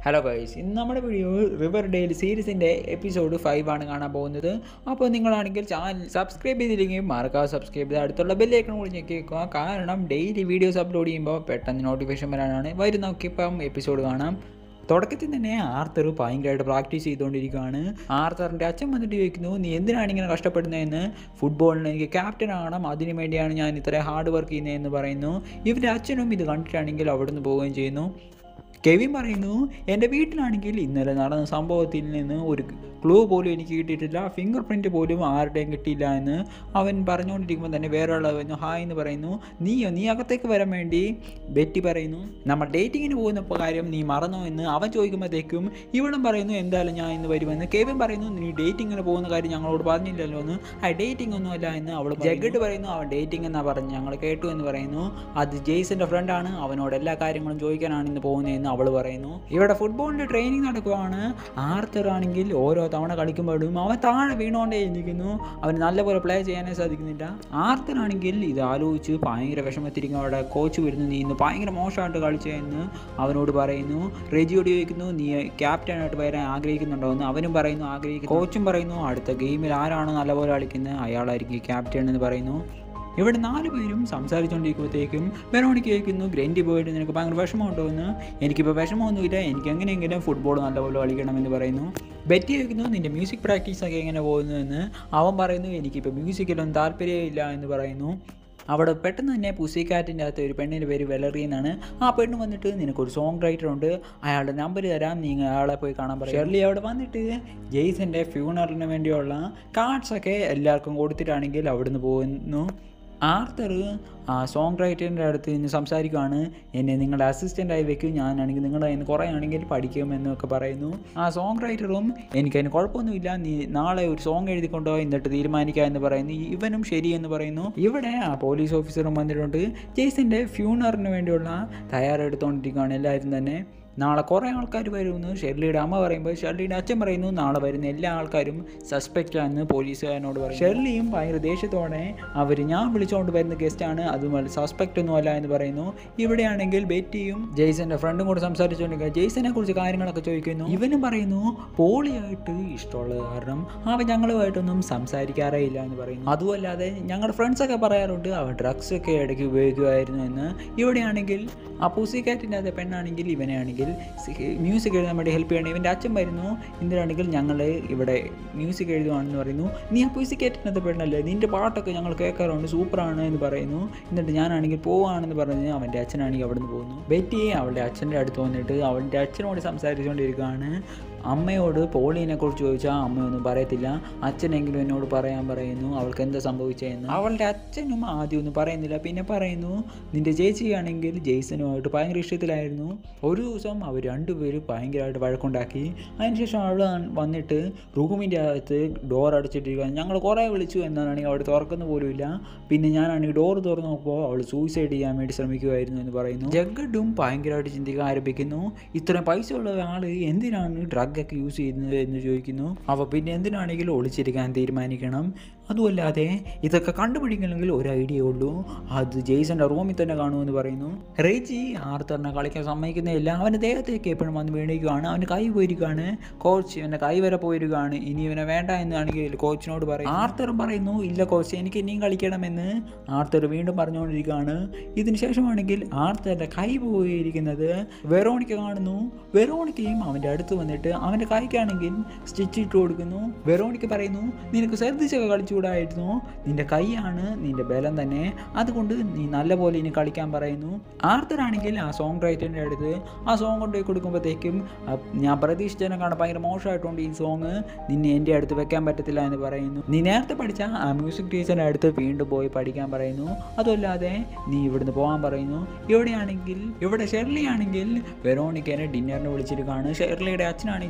hello guys ഇന്ന് നമ്മുടെ video Riverdale സീരീസിൻ്റെ എപ്പിസോഡ് ഫൈവ് ആണ് കാണാൻ പോകുന്നത് അപ്പോൾ നിങ്ങളാണെങ്കിൽ ചാനൽ സബ്സ്ക്രൈബ് ചെയ്തില്ലെങ്കിൽ മറക്കാതെ സബ്സ്ക്രൈബ് ചെയ്ത് അടുത്തുള്ള ബെല്ലൈക്കൺ കൂടി ഞെക്കിക്കുക കാരണം ഡെയിലി വീഡിയോസ് അപ്ലോഡ് ചെയ്യുമ്പോൾ പെട്ടെന്ന് നോട്ടിഫിക്കേഷൻ വരാനാണ് വരുന്ന നോക്കി ഇപ്പം എപ്പിസോഡ് കാണാം തുടക്കത്തിൽ തന്നെ ആർത്തർ ഭയങ്കരമായിട്ട് പ്രാക്ടീസ് ചെയ്തുകൊണ്ടിരിക്കുകയാണ് ആർത്തറിൻ്റെ അച്ഛൻ വന്നിട്ട് ചോദിക്കുന്നു നീ എന്തിനാണ് ഇങ്ങനെ കഷ്ടപ്പെടുന്നതെന്ന് ഫുട്ബോളിന് എനിക്ക് ക്യാപ്റ്റൻ ആകണം അതിനു വേണ്ടിയാണ് ഞാൻ ഇത്രയും ഹാർഡ് വർക്ക് ചെയ്യുന്നതെന്ന് പറയുന്നു ഇവരുടെ അച്ഛനും ഇത് കണ്ടിട്ടാണെങ്കിൽ അവിടുന്ന് പോവുകയും ചെയ്യുന്നു കെവിൻ പറയുന്നു എൻ്റെ വീട്ടിലാണെങ്കിൽ ഇന്നലെ നടന്ന സംഭവത്തിൽ നിന്ന് ഒരു ക്ലൂ പോലും എനിക്ക് കിട്ടിയിട്ടില്ല ഫിംഗർ പ്രിൻറ്റ് പോലും ആരുടെയും കിട്ടിയില്ല എന്ന് അവൻ പറഞ്ഞുകൊണ്ടിരിക്കുമ്പോൾ തന്നെ വേറെ വന്നു ഹായ് എന്ന് പറയുന്നു നീയോ നീ അകത്തേക്ക് വരാൻ വേണ്ടി ബെറ്റി പറയുന്നു നമ്മൾ ഡേറ്റിങ്ങിന് പോകുന്ന കാര്യം നീ മറന്നോ എന്ന് അവൻ ചോദിക്കുമ്പോഴത്തേക്കും ഇവളും പറയുന്നു എന്തായാലും ഞാൻ ഇന്ന് വരുമെന്ന് കെവിൻ പറയുന്നു നീ ഡേറ്റിങ്ങിന് പോകുന്ന കാര്യം ഞങ്ങളോട് പറഞ്ഞില്ലല്ലോ എന്ന് ആ ഡേറ്റിംഗ് ഒന്നുമല്ല എന്ന് അവൾ ജഗഡ് പറയുന്നു അവൻ ഡേറ്റിംഗ് എന്നാ പറഞ്ഞു ഞങ്ങൾ കേട്ടു എന്ന് പറയുന്നു അത് ജെയ്സിൻ്റെ ഫ്രണ്ടാണ് അവനോട് എല്ലാ കാര്യങ്ങളും ചോദിക്കാനാണ് ഇന്ന് പോകുന്നതെന്ന് അവൾ പറയുന്നു ഇവിടെ ഫുട്ബോളിൻ്റെ ട്രെയിനിങ് നടക്കുവാണ് ആർത്തർ ആണെങ്കിൽ ഓരോ തവണ കളിക്കുമ്പോഴും അവൻ താഴെ വീണുകൊണ്ടേ ഇരിക്കുന്നു അവന് നല്ലപോലെ പ്ലേ ചെയ്യാനേ സാധിക്കുന്നില്ല ആർത്തർ ആണെങ്കിൽ ഇത് ആലോചിച്ച് ഭയങ്കര വിഷമത്തിരിക്കും അവിടെ കോച്ച് വരുന്നു നീ ഇന്ന് ഭയങ്കര മോശമായിട്ട് കളിച്ചതെന്ന് അവനോട് പറയുന്നു റെജിയോട് ചോദിക്കുന്നു നീ ക്യാപ്റ്റനായിട്ട് വരാൻ ആഗ്രഹിക്കുന്നുണ്ടോ എന്ന് അവനും പറയുന്നു ആഗ്രഹിക്കുന്നു കോച്ചും പറയുന്നു അടുത്ത ഗെയിമിൽ ആരാണോ നല്ലപോലെ കളിക്കുന്നത് അയാളായിരിക്കും ക്യാപ്റ്റൻ എന്ന് പറയുന്നു ഇവിടെ നാല് പേരും സംസാരിച്ചുകൊണ്ടിരിക്കുമ്പോഴത്തേക്കും വെറോണിക്ക് ചോദിക്കുന്നു ഗ്രൻഡി പോയിട്ട് നിനക്ക് ഭയങ്കര വിഷമമുണ്ടോ എന്ന് എനിക്കിപ്പോൾ വിഷമമൊന്നുമില്ല എനിക്ക് എങ്ങനെയെങ്കിലും ഫുട്ബോൾ നല്ലപോലെ കളിക്കണമെന്ന് പറയുന്നു ബെറ്റി ചോദിക്കുന്നു നിൻ്റെ മ്യൂസിക് പ്രാക്ടീസൊക്കെ എങ്ങനെ പോകുന്നു എന്ന് അവൻ പറയുന്നു എനിക്കിപ്പോൾ മ്യൂസിക്കിലൊന്നും താല്പര്യമില്ല എന്ന് പറയുന്നു അവിടെ പെട്ടെന്ന് തന്നെ പുസിക്കാറ്റിൻ്റെ അകത്ത് ഒരു പെണ്ണിൻ്റെ പേര് വെലറി എന്നാണ് ആ പെണ്ണ് വന്നിട്ട് നിനക്കൊരു സോങ് റൈറ്റർ ഉണ്ട് അയാളുടെ നമ്പർ തരാം നീ അയാളെ പോയി കാണാൻ പറയും ഷെർലി അവിടെ വന്നിട്ട് ജെയ്സൻ്റെ ഫ്യൂണറിന് വേണ്ടിയുള്ള കാർഡ്സൊക്കെ എല്ലാവർക്കും കൊടുത്തിട്ടാണെങ്കിൽ അവിടുന്ന് പോകുന്നു ആർത്തർ ആ സോങ് റൈറ്ററിൻ്റെ അടുത്ത് നിന്ന് സംസാരിക്കുകയാണ് എന്നെ നിങ്ങളുടെ അസിസ്റ്റൻ്റായി വെക്കും ഞാനാണെങ്കിൽ നിങ്ങളുടെ കയ്യിൽ നിന്ന് കുറേ ആണെങ്കിൽ പഠിക്കുമെന്നൊക്കെ പറയുന്നു ആ സോങ് റൈറ്ററും എനിക്കതിന് കുഴപ്പമൊന്നുമില്ല നീ നാളെ ഒരു സോങ് എഴുതിക്കൊണ്ടോ എന്നിട്ട് തീരുമാനിക്കുക എന്ന് പറയുന്നു ഇവനും ശരി എന്ന് പറയുന്നു ഇവിടെ ആ പോലീസ് ഓഫീസറും വന്നിട്ടുണ്ട് ജെയ്സിൻ്റെ ഫ്യൂണറിന് വേണ്ടിയുള്ള തയ്യാറെടുത്തുകൊണ്ടിരിക്കുകയാണ് എല്ലാവരും തന്നെ നാളെ കുറേ ആൾക്കാർ വരുമെന്ന് ഷെർലിയുടെ അമ്മ പറയുമ്പോൾ ഷെർലിയുടെ അച്ഛൻ പറയുന്നു നാളെ വരുന്ന എല്ലാ ആൾക്കാരും സസ്പെക്റ്റ് ആണെന്ന് പോലീസുകാരനോട് പറയും ഷെർലിയും ഭയങ്കര ദേഷ്യത്തോടെ അവർ ഞാൻ വിളിച്ചുകൊണ്ട് വരുന്ന ഗസ്റ്റാണ് അതുപോലെ സസ്പെക്റ്റ് ഒന്നും അല്ല എന്ന് പറയുന്നു ഇവിടെയാണെങ്കിൽ ബെറ്റിയും ജെയ്സന്റെ ഫ്രണ്ടും കൂടെ സംസാരിച്ചുകൊണ്ടിരിക്കുക ജെയ്സനെ കുറിച്ച് കാര്യങ്ങളൊക്കെ ചോദിക്കുന്നു ഇവനും പറയുന്നു പോളിയായിട്ട് ഇഷ്ടമുള്ളത് കാരണം അവൻ ഞങ്ങളുമായിട്ടൊന്നും സംസാരിക്കാറേ ഇല്ല എന്ന് പറയുന്നു അതുമല്ലാതെ ഞങ്ങളുടെ ഫ്രണ്ട്സൊക്കെ പറയാറുണ്ട് അവൻ ഡ്രഗ്സ് ഒക്കെ ഇടയ്ക്ക് ഉപയോഗിക്കുമായിരുന്നു എന്ന് ഇവിടെയാണെങ്കിൽ ആ പൂസിക്കാറ്റിൻ്റെ അതെ പെണ്ണാണെങ്കിൽ ഇവനെയാണെങ്കിൽ മ്യൂസിക് എഴുതാൻ വേണ്ടി ഹെൽപ്പ് ചെയ്യണം ഇവൻ്റെ അച്ഛൻ വരുന്നു എന്തിനാണെങ്കിൽ ഞങ്ങൾ ഇവിടെ മ്യൂസിക് എഴുതുവാണെന്ന് പറയുന്നു നീ ആ പൂസിക്കാറ്റിനകത്ത് പെണ്ണല്ലേ നിൻ്റെ പാട്ടൊക്കെ ഞങ്ങൾ കേൾക്കാറുണ്ട് സൂപ്പറാണ് എന്ന് പറയുന്നു എന്നിട്ട് ഞാനാണെങ്കിൽ പോവാണെന്ന് പറഞ്ഞ് അവൻ്റെ അച്ഛനാണെങ്കിൽ അവിടെ നിന്ന് പോകുന്നു ബെറ്റി അവളുടെ അച്ഛൻ്റെ അടുത്ത് വന്നിട്ട് അവൻ്റെ അച്ഛനോട് സംസാരിച്ചുകൊണ്ടിരിക്കുകയാണ് അമ്മയോട് പോളീനെ കുറിച്ച് ചോദിച്ചാൽ അമ്മയൊന്നും പറയത്തില്ല അച്ഛനെങ്കിലും എന്നോട് പറയാൻ പറയുന്നു അവൾക്ക് എന്താ സംഭവിച്ചതെന്ന് അവളുടെ അച്ഛനും ആദ്യം ഒന്നും പറയുന്നില്ല പിന്നെ പറയുന്നു നിന്റെ ചേച്ചിയാണെങ്കിൽ ജെയ്സനുമായിട്ട് ഭയങ്കര ഇഷ്ടത്തിലായിരുന്നു ഒരു ദിവസം അവർ രണ്ടുപേരും ഭയങ്കരമായിട്ട് വഴക്കുണ്ടാക്കി അതിനുശേഷം അവൾ വന്നിട്ട് റൂമിൻ്റെ അകത്ത് ഡോർ അടച്ചിട്ടിരിക്കുകയാണ് ഞങ്ങൾ കുറേ വിളിച്ചു എന്നാണെങ്കിൽ അവിടെ തുറക്കുന്ന പോലുമില്ല പിന്നെ ഞാനാണെങ്കിൽ ഡോർ തുറന്ന് നോക്കുമ്പോൾ അവൾ സൂയിസൈഡ് ചെയ്യാൻ വേണ്ടി ശ്രമിക്കുമായിരുന്നു എന്ന് പറയുന്നു ജഗഡും ഭയങ്കരമായിട്ട് ചിന്തിക്കാൻ ആരംഭിക്കുന്നു ഇത്രയും പൈസ ഉള്ള ആൾ എന്തിനാണ് ഡ്രഗ് ഒക്കെ യൂസ് ചെയ്യുന്നത് എന്ന് ചോദിക്കുന്നു അവ പിന്നെ എന്തിനാണെങ്കിലും ഒളിച്ചിരിക്കാൻ തീരുമാനിക്കണം അതുമല്ലാതെ ഇതൊക്കെ കണ്ടുപിടിക്കണമെങ്കിൽ ഒരു ഐഡിയ ഉള്ളൂ അത് ജെയ്സന്റെ റൂമിൽ തന്നെ കാണുമെന്ന് പറയുന്നു റേജി ആർത്തറിനെ കളിക്കാൻ സമ്മതിക്കുന്നില്ല അവൻ്റെ ദേഹത്തേക്ക് എപ്പോഴും വന്ന് വീണിരിക്കുകയാണ് അവൻ്റെ കൈ പോയിരിക്കുകയാണ് കോച്ച് ഇവൻ്റെ കൈ വരെ പോയിരിക്കുകയാണ് ഇനി ഇവനെ വേണ്ട എന്നാണെങ്കിൽ കോച്ചിനോട് പറയും ആർത്തറും പറയുന്നു ഇല്ല കോച്ച് എനിക്ക് ഇനിയും കളിക്കണമെന്ന് ആർത്തർ വീണ്ടും പറഞ്ഞുകൊണ്ടിരിക്കുകയാണ് ഇതിന് ശേഷമാണെങ്കിൽ ആർത്തറിൻ്റെ കൈ പോയിരിക്കുന്നത് വെറോണിക്ക കാണുന്നു വെറോണിക്കയും അവൻ്റെ അടുത്ത് വന്നിട്ട് അവൻ്റെ കൈക്കാണെങ്കിൽ സ്റ്റിച്ച് ഇട്ട് കൊടുക്കുന്നു വെറോണിക്ക പറയുന്നു നിനക്ക് ശ്രദ്ധിച്ചൊക്കെ കളിച്ചുകൂടായിരുന്നു നിന്റെ കൈയാണ് നിന്റെ ബലം തന്നെ അതുകൊണ്ട് നീ നല്ലപോലെ ഇനി കളിക്കാൻ പറയുന്നു ആർത്തറാണെങ്കിൽ ആ സോങ് റൈറ്ററിൻ്റെ അടുത്ത് ആ സോങ് കൊണ്ടുപോയി കൊടുക്കുമ്പോഴത്തേക്കും ഞാൻ പ്രതീക്ഷിച്ചതിനെ കാണാൻ ഭയങ്കര മോശമായിട്ടുണ്ട് ഈ സോങ് നിന്നെ എൻ്റെ അടുത്ത് വെക്കാൻ പറ്റത്തില്ല എന്ന് പറയുന്നു നീ നേരത്തെ പഠിച്ച ആ മ്യൂസിക് ടീച്ചറിൻ്റെ അടുത്ത് വീണ്ടും പോയി പഠിക്കാൻ പറയുന്നു അതുമല്ലാതെ നീ ഇവിടുന്ന് പോകാൻ പറയുന്നു ഇവിടെയാണെങ്കിൽ ഇവിടെ ഷെർലി ആണെങ്കിൽ വെറോണിക്കനെ ഡിന്നറിന് വിളിച്ചിരിക്കുകയാണ് ഷെർലിയുടെ അച്ഛനാണെങ്കിൽ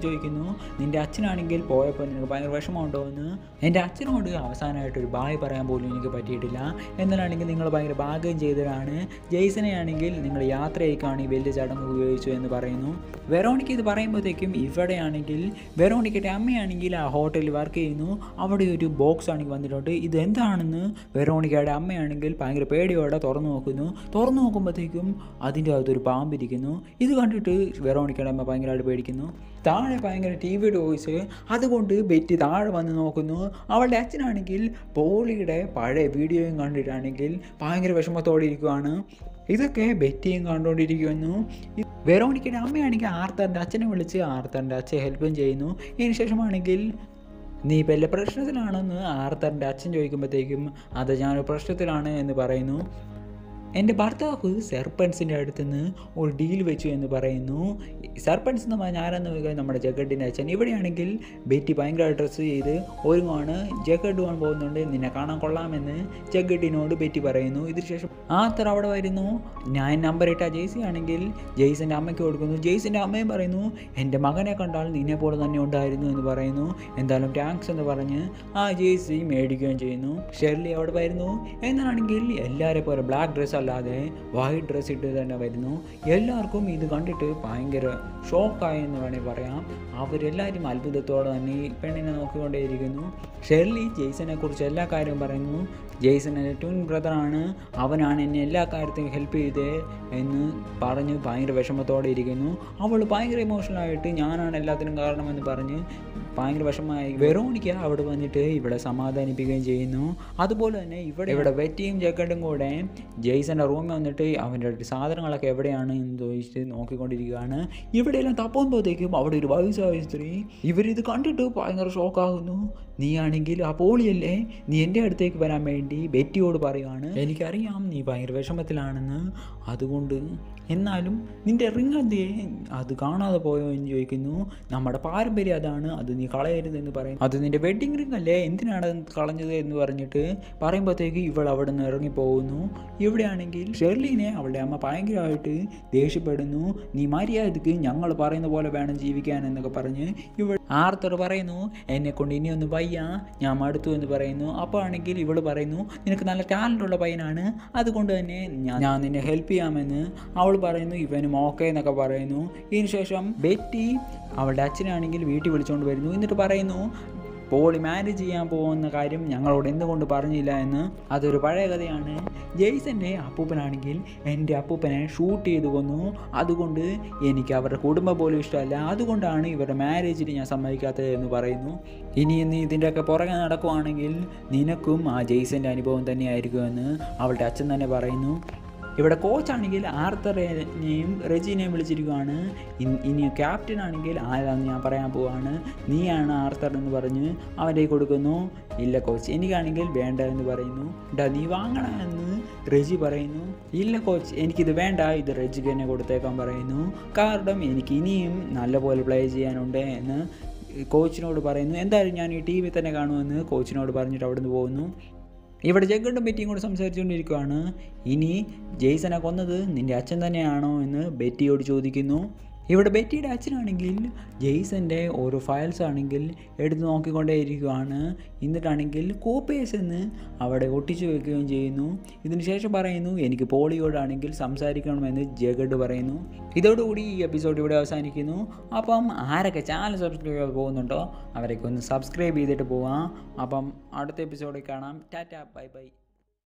ചോദിക്കുന്നു നിൻ്റെ അച്ഛനാണെങ്കിൽ പോയപ്പോൾ നിനക്ക് ഭയങ്കര വിഷമമുണ്ടോ എന്ന് എൻ്റെ അച്ഛനോട് അവസാനമായിട്ട് ഒരു ബായ് പറയാൻ പോലും എനിക്ക് പറ്റിയിട്ടില്ല എന്നാലാണെങ്കിൽ നിങ്ങൾ ഭയങ്കര ഭാഗ്യം ചെയ്തതാണ് ജെയ്സനെ ആണെങ്കിൽ നിങ്ങൾ യാത്ര അയക്കുകയാണ് ഈ വലിയ ചടങ്ങ് ഉപയോഗിച്ചു എന്ന് പറയുന്നു വെറോണിക്ക് ഇത് പറയുമ്പോഴത്തേക്കും ഇവിടെയാണെങ്കിൽ വെറോണിക്കയുടെ അമ്മയാണെങ്കിൽ ആ ഹോട്ടലിൽ വർക്ക് ചെയ്യുന്നു അവിടെ ഒരു ബോക്സ് ആണെങ്കിൽ വന്നിട്ടുണ്ട് ഇത് എന്താണെന്ന് വെറോണിക്കയുടെ അമ്മയാണെങ്കിൽ ഭയങ്കര പേടിയോടെ തുറന്നു നോക്കുന്നു തുറന്നു നോക്കുമ്പോഴത്തേക്കും അതിൻ്റെ അകത്തൊരു പാമ്പിരിക്കുന്നു ഇത് കണ്ടിട്ട് വെറോണിക്കയുടെ അമ്മ ഭയങ്കരമായിട്ട് പേടിക്കുന്നു താഴെ ഭയങ്കര ടി വിയുടെ വോയിസ് അതുകൊണ്ട് ബെറ്റി താഴെ വന്ന് നോക്കുന്നു അവളുടെ അച്ഛനാണെങ്കിൽ പോളിയുടെ പഴയ വീഡിയോയും കണ്ടിട്ടാണെങ്കിൽ ഭയങ്കര വിഷമത്തോടെ ഇരിക്കുവാണ് ഇതൊക്കെ ബെറ്റിയും കണ്ടുകൊണ്ടിരിക്കുന്നു ഈ വെറോണിക്കയുടെ അമ്മയാണെങ്കിൽ ആർത്തറിൻ്റെ അച്ഛനെ വിളിച്ച് ആർത്തറിൻ്റെ അച്ഛൻ ഹെൽപ്പും ചെയ്യുന്നു ഇതിന് ശേഷമാണെങ്കിൽ നീ വല്ല പ്രശ്നത്തിലാണെന്ന് ആർത്തറിൻ്റെ അച്ഛൻ ചോദിക്കുമ്പോഴത്തേക്കും അത് ഞാനൊരു പ്രശ്നത്തിലാണ് എന്ന് പറയുന്നു എൻ്റെ ഭർത്താവ് സർപ്പൻസിൻ്റെ അടുത്ത് നിന്ന് ഒരു ഡീൽ വെച്ചു എന്ന് പറയുന്നു സർപ്പൻസ് എന്ന് പറഞ്ഞാൽ ആരെന്ന് ചോദിക്കാൻ നമ്മുടെ ജഗഡിൻ്റെ അച്ഛൻ ഇവിടെയാണെങ്കിൽ ബെറ്റി ഭയങ്കരമായിട്ട് ഡ്രസ്സ് ചെയ്ത് ഒരുങ്ങുവാണ് ജഗഡ് പോകാൻ പോകുന്നുണ്ട് നിന്നെ കാണാൻ കൊള്ളാമെന്ന് ജഗഡിനോട് ബെറ്റി പറയുന്നു ഇതിന് ശേഷം ആത്തർ അവിടെ വരുന്നു ഞാൻ നമ്പർ ഇട്ട ജെയ്സി ആണെങ്കിൽ ജെയ്സിൻ്റെ അമ്മയ്ക്ക് കൊടുക്കുന്നു ജെയ്സിൻ്റെ അമ്മയും പറയുന്നു എൻ്റെ മകനെ കണ്ടാൽ നിന്നെ പോലെ തന്നെ ഉണ്ടായിരുന്നു എന്ന് പറയുന്നു എന്തായാലും ടാങ്ക്സ് എന്ന് പറഞ്ഞ് ആ ജെയ്സി മേടിക്കുകയും ചെയ്യുന്നു ഷെർലി അവിടെ വരുന്നു എന്നാണെങ്കിൽ എല്ലാവരെ പോലെ ബ്ലാക്ക് ഡ്രസ്സ് അല്ലാതെ വൈറ്റ് ഡ്രസ്സ് ഇട്ട് തന്നെ വരുന്നു എല്ലാവർക്കും ഇത് കണ്ടിട്ട് ഭയങ്കര ഷോക്കായി എന്ന് വേണമെങ്കിൽ പറയാം അവരെല്ലാവരും അത്ഭുതത്തോടെ തന്നെ ഈ പെണ്ണിനെ നോക്കിക്കൊണ്ടേയിരിക്കുന്നു ഷെർലി ജെയ്സനെ കുറിച്ച് എല്ലാ കാര്യവും പറയുന്നു ജെയ്സൺ എൻ്റെ ട്വിൻ ബ്രദറാണ് അവനാണ് എന്നെ എല്ലാ കാര്യത്തിനും ഹെൽപ്പ് ചെയ്തേ എന്ന് പറഞ്ഞ് ഭയങ്കര വിഷമത്തോടെ ഇരിക്കുന്നു അവൾ ഭയങ്കര ഇമോഷണലായിട്ട് ഞാനാണ് എല്ലാത്തിനും കാരണമെന്ന് പറഞ്ഞ് ഭയങ്കര വിഷമമായി വെറോണിക്ക അവിടെ വന്നിട്ട് ഇവിടെ സമാധാനിപ്പിക്കുകയും ചെയ്യുന്നു അതുപോലെ തന്നെ ഇവിടെ ഇവിടെ വെറ്റിയും ജക്കഡും കൂടെ ജെയ്സന്റെ റൂമിൽ വന്നിട്ട് അവൻ്റെ സാധനങ്ങളൊക്കെ എവിടെയാണ് എന്ന് ചോദിച്ചിട്ട് നോക്കിക്കൊണ്ടിരിക്കുകയാണ് ഇവിടെയെല്ലാം തപ്പുമ്പോഴത്തേക്കും അവിടെ ഒരു വയസ്സായ സ്ത്രീ ഇവരിത് കണ്ടിട്ട് ഭയങ്കര ഷോക്കാകുന്നു നീ ആണെങ്കിൽ ആ പോളിയല്ലേ നീ എൻ്റെ അടുത്തേക്ക് വരാൻ വേണ്ടി ബെറ്റിയോട് പറയുകയാണ് എനിക്കറിയാം നീ ഭയങ്കര വിഷമത്തിലാണെന്ന് അതുകൊണ്ട് എന്നാലും നിന്റെ റിങ് എന്തേ അത് കാണാതെ പോയോ എന്ന് ചോദിക്കുന്നു നമ്മുടെ പാരമ്പര്യം അതാണ് അത് നീ കളയരുത് എന്ന് പറയും അത് നിന്റെ വെഡിങ് റിങ് അല്ലേ എന്തിനാണ് അത് കളഞ്ഞത് എന്ന് പറഞ്ഞിട്ട് പറയുമ്പോഴത്തേക്ക് ഇവൾ അവിടെ നിന്ന് ഇറങ്ങിപ്പോകുന്നു ഇവിടെയാണെങ്കിൽ ഷെർലിനെ അവളുടെ അമ്മ ഭയങ്കരമായിട്ട് ദേഷ്യപ്പെടുന്നു നീ മര്യാദക്ക് ഞങ്ങൾ പറയുന്ന പോലെ വേണം ജീവിക്കാൻ എന്നൊക്കെ പറഞ്ഞ് ഇവൾ ആർത്തർ പറയുന്നു എന്നെ കൊണ്ട് ഇനിയൊന്നും വയ്യ ഞാൻ മടുത്തു എന്ന് പറയുന്നു അപ്പോൾ ആണെങ്കിൽ ഇവൾ പറയുന്നു നിനക്ക് നല്ല ടാലൻ്റ് ഉള്ള പയ്യനാണ് അതുകൊണ്ട് തന്നെ ഞാൻ ഞാൻ നിന്നെ ഹെൽപ്പ് ചെയ്യാമെന്ന് അവൾ പറയുന്നു ഇവനും ഓക്കെ എന്നൊക്കെ പറയുന്നു ഇതിന് ശേഷം ബെറ്റി അവളുടെ അച്ഛനാണെങ്കിൽ വീട്ടിൽ വിളിച്ചുകൊണ്ട് വരുന്നു എന്നിട്ട് പറയുന്നു പോളി മാരേജ് ചെയ്യാൻ പോകുന്ന കാര്യം ഞങ്ങളോട് എന്തുകൊണ്ട് പറഞ്ഞില്ല എന്ന് അതൊരു പഴയ കഥയാണ് ജെയ്സൻ്റെ അപ്പൂപ്പനാണെങ്കിൽ എൻ്റെ അപ്പൂപ്പനെ ഷൂട്ട് ചെയ്ത് കൊന്നു അതുകൊണ്ട് എനിക്ക് അവരുടെ കുടുംബം പോലും ഇഷ്ടമല്ല അതുകൊണ്ടാണ് ഇവരുടെ മാരേജിന് ഞാൻ സമ്മതിക്കാത്തത് എന്ന് പറയുന്നു ഇനി നീ ഇതിൻ്റെയൊക്കെ പുറകെ നടക്കുവാണെങ്കിൽ നിനക്കും ആ ജെയ്സൻ്റെ അനുഭവം തന്നെയായിരിക്കുമെന്ന് അവളുടെ അച്ഛൻ തന്നെ പറയുന്നു ഇവിടെ കോച്ചാണെങ്കിൽ ആർത്തറിനെയും റെജിനെയും വിളിച്ചിരിക്കുകയാണ് ഇൻ- ഇനി ക്യാപ്റ്റൻ ആണെങ്കിൽ ആരാന്ന് ഞാൻ പറയാൻ പോവാണ് നീയാണ് ആർത്തർ എന്ന് പറഞ്ഞ് അവൻ്റെ കൊടുക്കുന്നു ഇല്ല കോച്ച് എനിക്കാണെങ്കിൽ വേണ്ട എന്ന് പറയുന്നു ഡാ നീ വാങ്ങണം എന്ന് റെജി പറയുന്നു ഇല്ല കോച്ച് എനിക്കിത് വേണ്ട ഇത് റെജിക്ക് തന്നെ കൊടുത്തേക്കാൻ പറയുന്നു കാരണം എനിക്ക് ഇനിയും നല്ലപോലെ പ്ലേ ചെയ്യാനുണ്ട് എന്ന് കോച്ചിനോട് പറയുന്നു എന്തായാലും ഞാൻ ഈ ടി വി തന്നെ കാണുമെന്ന് കോച്ചിനോട് പറഞ്ഞിട്ട് അവിടുന്ന് പോകുന്നു ഇവിടെ ജഗണ്ടും ബെറ്റിയും കൂടെ സംസാരിച്ചുകൊണ്ടിരിക്കുകയാണ് ഇനി ജെയ്സനെ കൊന്നത് നിൻ്റെ അച്ഛൻ തന്നെയാണോ എന്ന് ബെറ്റിയോട് ചോദിക്കുന്നു ഇവിടെ ബെറ്റിയുടെ അച്ഛനാണെങ്കിൽ ജെയ്സൻ്റെ ഓരോ ഫയൽസ് ആണെങ്കിൽ എടുത്ത് നോക്കിക്കൊണ്ടേയിരിക്കുകയാണ് എന്നിട്ടാണെങ്കിൽ കോപ്പേഴ്സ് എന്ന് അവിടെ ഒട്ടിച്ചു വെക്കുകയും ചെയ്യുന്നു ഇതിന് ശേഷം പറയുന്നു എനിക്ക് പോളിയോടാണെങ്കിൽ സംസാരിക്കണമെന്ന് ജഗഡ് പറയുന്നു ഇതോടുകൂടി ഈ എപ്പിസോഡ് ഇവിടെ അവസാനിക്കുന്നു അപ്പം ആരൊക്കെ ചാനൽ സബ്സ്ക്രൈബ് ചെയ്ത് പോകുന്നുണ്ടോ അവരൊക്കെ ഒന്ന് സബ്സ്ക്രൈബ് ചെയ്തിട്ട് പോവാം അപ്പം അടുത്ത എപ്പിസോഡിൽ കാണാം ടാറ്റ ബൈ ബൈ